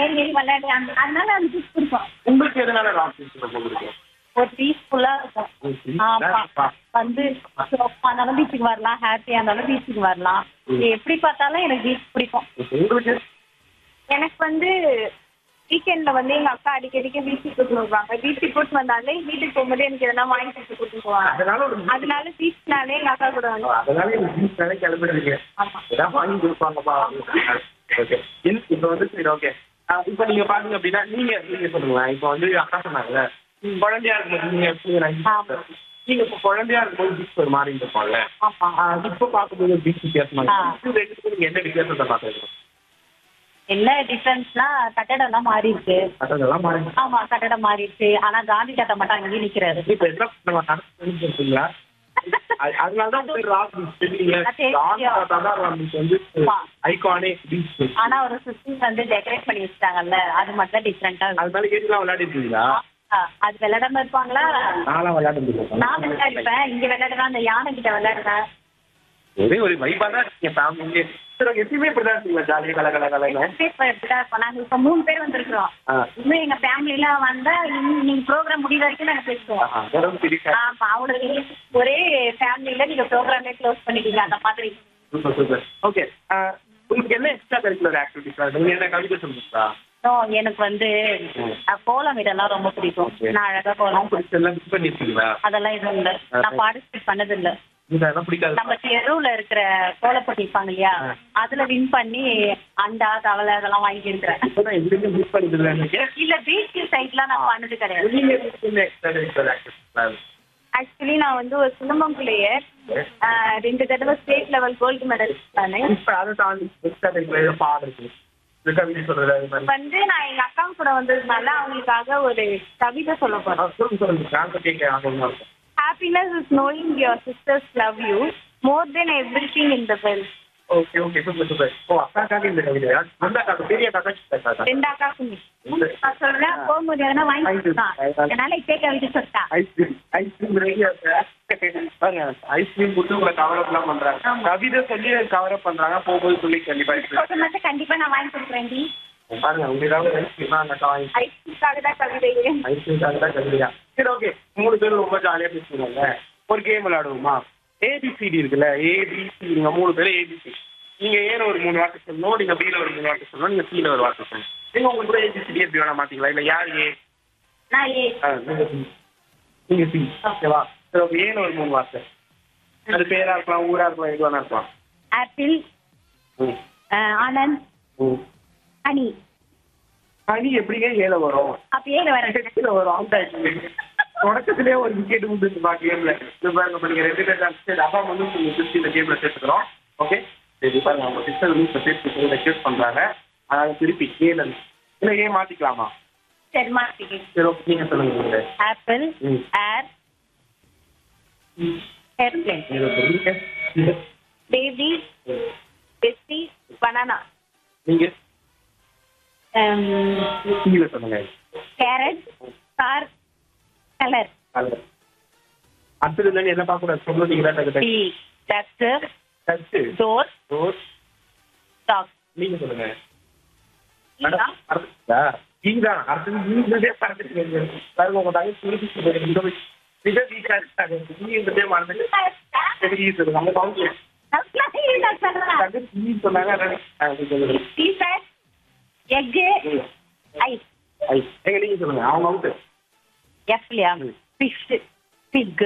ஏறி ஏறி விளையாடு அந்த- அதனால அது பீச் பிடிக்கும் உங்களுக்கு எதனால ராக் பீச் ரொம்ப பிடிக்கும் ஒரு பீஸ்ஃபுல்லா இருக்கும் Okay. ஆமா That's fun. வந்து சோஃபா இருந்தாலும் பீச்சுக்கு வரலாம் ஹாப்பியா இருந்தாலும் பீச்சுக்கு வரலாம் எப்படி பார்த்தாலும் எனக்கு பீச் பிடிக்கும் Okay. உங்களுக்கு எனக்கு வந்து வீக்கெண்ட்ல வந்து எங்க அக்கா அடிக்கடிக்கு பீச்சுக்கு கூட்டு வருவாங்க பீச்சுக்கு கூட்டு வந்தாலே வீட்டுக்கு போகும்போது எனக்கு எதனா வாங்கி கொடுத்து கூட்டு போவாங்க அதனால ஒரு அதனால பீச்னாலே எங்க அக்கா கூட வந்து அதனால எனக்கு பீச் வேலை கிளம்பிடுறீங்க ஆமா ஏதாவது வாங்கி கொடுப்பாங்கப்பா ஓகே இப்போ வந்து சரி ஓகே இப்போ நீங்க பாத்தீங்க அப்படின்னா நீங்க நீங்க சொல்லுங்களேன் இப்போ வந்து அக்கா சொன்னாங்கல்ல குழந்தையா இருக்கும்போது நீங்க எப்படி ஆமா. நீங்க இப்போ குழந்தையா இருக்கும்போது பீச் ஒரு மாதிரி இருக்கும்ல ஆமா ஆஹ் இப்போ பார்க்கும்போது பீச் வித்தியாசமா ஆ. இருக்கு இது ரெண்டுத்துக்கும் நீங்க என்ன வித்தியாசத்தை பாக்குறீங்க என்ன டிஃபரன்ஸ்னா கட்டடம் எல்லாம் மாறி இருக்கு அதெல்லாம் மாறி ஆமா கட்டடம் மாறிடுச்சு ஆனா காந்தி தாத்தா மட்டும் அங்கேயே நிக்கிறாரு இப்போ என்ன நம்ம நடந்துருக்கீங்களா அதனால தான் பேர் ராக் பீச் தெரியுங்க அது தெரியும். ராக் தாத்தா தான் பீச் வந்து ஆமா. ஐகானிக் பீச் ஆனா ஒரு சுத்தி வந்து டெக்கரேட் பண்ணி வச்சிட்டாங்கல்ல அது மட்டும் தான் டிஃப்ரெண்டா இருக்கு அது மேலே ஏறிலாம் விளையாடிருக்கீங்களா ஆ, அது விளையாடாம இருப்பாங்களா நான்லாம் விளையாடுறேன் நான் விளையாடிப்பேன் இங்க விளையாடுறேன் அந்த யானை கிட்ட விளையாடுறேன் ஒரே ஒரு வைப்பா தான் இருக்கீங்க ஃபேமிலியே சரி ஓகே எப்பயுமே இப்படி தான் இருக்கீங்களா ஜாலியாக கல கல கலங்க இப்ப இப்படிதான் இருப்போம் நாங்க இப்ப மூணு பேர் வந்திருக்கிறோம் ஆ இன்னும் எங்க ஃபேமிலில வந்தா இன்னும் நீங்க ப்ரோக்ராம் முடிய வரைக்கும் நாங்க பேசுவோம் ஆஹா, வெறும் பிடிக்க ஆமா அவ்வளவு பெரிய ஒரே ஃபேமிலில நீங்க ப்ரோக்ராமே க்ளோஸ் பண்ணிட்டீங்க அந்த மாதிரி சூப்பர் சூப்பர் ஓகே உங்களுக்கு என்ன எக்ஸ்ட்ரா கரிக்குலர் ஆக்டிவிட்டிஸ் நீங்க என்ன கவிதை சொல்லுங்களா No, எனக்கு வந்து அஹ், கோலம் இதெல்லாம் ரொம்ப பிடிக்கும் Okay. நான் அழகா கோலம் பிடிச்சதெல்லாம் மிஸ் பண்ணிருக்கீங்களா அதெல்லாம் எதுவும் இல்ல நான் பார்ட்டிசிபேட் பண்ணது இல்ல உங்களுக்கு அதெல்லாம் பிடிக்காது நம்ம தெருவுல இருக்கிற கோலப்பட்டி இருப்பாங்க இல்லையா அதுல வின் பண்ணி அண்டா தவளை அதெல்லாம் வாங்கி இருக்கிறேன் இப்பதான் எதுவுமே மிஸ் பண்ணிட்டு இருக்கீங்க இல்ல பீச் சைட்லாம் நான் பண்ணது கிடையாது நீங்க என்ன எக்ஸ்ட்ரா கரிக்குலர் ஆக்டிவிட்டிஸ் ஆக்சுவலி நான் வந்து ஒரு சிலம்பம் பிளேயர் ரெண்டு தடவை ஸ்டேட் லெவல் கோல்டு மெடலிஸ்ட் தானே இப்ப அதை தாண்டி எக்ஸ்ட்ரா கரிக்குலர் பாடுறது இந்த கவிதை சொல்றது அது மாதிரி வந்து நான் எங்க அக்கா கூட வந்ததுனால அவங்களுக்காக ஒரு கவிதை சொல்ல போறேன் ஆ, சொல்லுங்க சொல்லுங்க நாங்க கேட்க ஆர்வமா இருக்கும் happiness is knowing your sisters love you more than everything in the world okay okay super super ஓ அக்காக்காக இந்த கவிதையா அந்த அக்கா பெரிய அக்கா சின்ன அக்கா ரெண்டு அக்காக்கும் நான் சொல்றேன் போகும்போது எதனா வாங்கி கொடுத்தான் என்னால இப்பே கவிதை சொல்லிட்டா ஐஸ்கிரீம் ஐஸ்கிரீம் ரெடியா பாருங்க ஐஸ்கிரீம் கொடுத்து உங்களை கவர் அப்லாம் பண்றாங்க கவிதை சொல்லி கவர் அப் பண்றாங்க போகும்போது சொல்லி கண்டிப்பா ice cream. சொல்ற மாதிரி கண்டிப்பா நான் வாங்கி கொடுக்குறேன் டி பாருங்க உங்களுக்காக ஐஸ்கிரீம் அந்த அக்கா வாங்கி ஐஸ்கிரீம்காக தான் கவிதையே ஐஸ்கிரீம் தான் கவிதையா சரி ஓகே மூணு பேரும் ரொம்ப ஜாலியா பேசுவாங்க ஒரு கேம் விளையாடுவோமா ஏபிசிடி இருக்குல்ல ஏபிசி நீங்க மூணு பேரும் ஏபிசி நீங்க ஏல ஒரு மூணு வார்த்தை சொல்லணும் நீங்க பில ஒரு மூணு வார்த்தை சொல்லணும் நீங்க சில ஒரு வார்த்தை சொல்லணும் நீங்க உங்களுக்கு கூட ஏபிசிடி எப்படி வேணா மாத்தீங்களா இல்ல யார் ஏ நான் ஏ ஆ, நீங்க சி நீங்க சி ஓகேவா சரி ஓகே ஏல ஒரு மூணு வார்த்தை அது பேரா இருக்கலாம் ஊரா இருக்கலாம் எது வேணா இருக்கலாம் ஆப்பிள் ம் அஹ், ஆனந்த் ம் ஹனி ஹனி எப்படிங்க ஏல வரும் அப்ப ஏழு வர கீழே வரும் அவுட் ஆயிடுச்சு தொடக்கத்திலே ஒரு விக்கெட் விழுந்துருப்பா கேம்ல இது பாருங்க இப்ப நீங்க ரெண்டு பேர் சரி அப்பா வந்து நீங்க திருச்சி இந்த கேம்ல சேர்த்துக்கிறோம் ஓகே சரி பாருங்க அவங்க சிஸ்டர் வந்து இப்போ சேர்த்து ரெக்யூட் பண்றாங்க அதாவது திருப்பி ஏல இல்ல ஏன் மாத்திக்கலாமா சரி மாத்திக்கு சரி ஓகே நீங்க சொல்லுங்க நீங்க ஆப்பிள் ம். ஏர் ஏர்பிளேன் நீங்க சொல்லுங்க நீங்க- பேபி பெஸ்டி பனானா நீங்க கீழே சொல்லுங்க கேரட் கார் கலர் அது. அடுத்தது இல்லைன்னு என்ன பார்க்க கூடாது சொல்லுங்க duck tea ducks touch door door dog நீங்க சொல்லுங்க மேடம், அடுத்ததா? நீங்கதான். அடுத்தது நீங்களே பறந்துட்டீங்க. பாருங்க, உங்க தங்கச்சி திருப்பி சொல்லுங்க. இந்த வயசு- மிக weak ஆ இருக்காங்க. நீங்கன்றதே மறந்துட்டு, சரி, நீ சொல்லுங்க. அவங்க அவங்க தங்கச்சி நீ சொன்னாங்க, அதான் ஆ, நீங்க சொல்லுங்க. டீஷர்ட் எக்கு ம். ஐஸ் ஐ, எங்க நீங்க சொல்லுங்க. அவங்க out. எஃப்லியா ம். ஃபிஷ் பிக்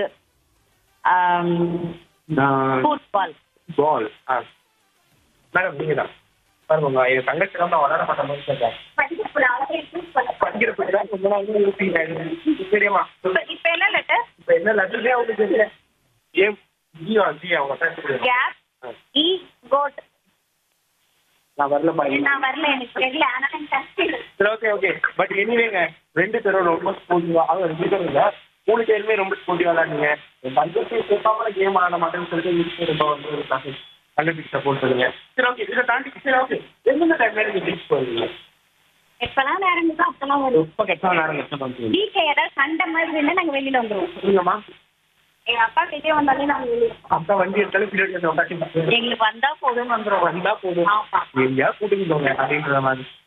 நான் ஃபுட்பால் ball. ஆ. மேடம் நீங்க தான் பாருங்க உங்க என் தங்கச்சி தான் நான் விளையாட மாட்டேன் மாதிரி சொல்றாங்க. படிக்கிற பிள்ளை தான் கொஞ்ச நாள் வந்து feel ஆயிடுது. தெரியுமா இப்ப என்ன லெட்டர் இப்ப என்ன லட்சமே அவங்களுக்கு தெரியல ஏன் ஜியா ஜி அவங்க பேச முடியாது கேப் இ கோட் நான் வரல பாருங்க நான் வரல எனக்கு தெரியல ஆனா எனக்கு டச் இல்லை சரி ஓகே ஓகே பட் எனிவேங்க ரெண்டு பேரும் ரொம்ப ஸ்போர்ட்டிவா அவங்க ரெண்டு பேரும் இல்ல மூணு பேருமே ரொம்ப ஸ்போர்ட்டிவா விளாடுங்க என் தங்கச்சி சூப்பரான கேம் ஆட மாட்டேன்னு சொல்லிட்டு வீட்டுல ரொம்ப வந்து ஒரு class கண்டுபிடிச்சு சப்போர்ட் பண்ணுங்க சரி ஓகே இதை தாண்டி சரி ஓகே எந்தெந்த டைம்ல நீங்க பீச் போவீங்க எப்பெல்லாம் நேரம் இருக்கோ அப்பெல்லாம் வரும் ரொம்ப கெட்ட நேரம் கஷ்டம் பண்ணுவீங்க வீட்டுல ஏதாவது சண்டை மாதிரி இருந்தா நாங்க வெளியில வந்துருவோம் நீங்கம்மா எங்க அப்பா கிட்டே வந்தாலே நாங்க வெளியே அப்பா வண்டி எடுத்தாலும் பீரியட் உட்காந்து எங்களுக்கு வந்தா போதும் வந்துருவோம் வந்தா போதும் ஆமா எங்கேயா கூட்டிட்டு போங்க அப்படின்ற மாதிரி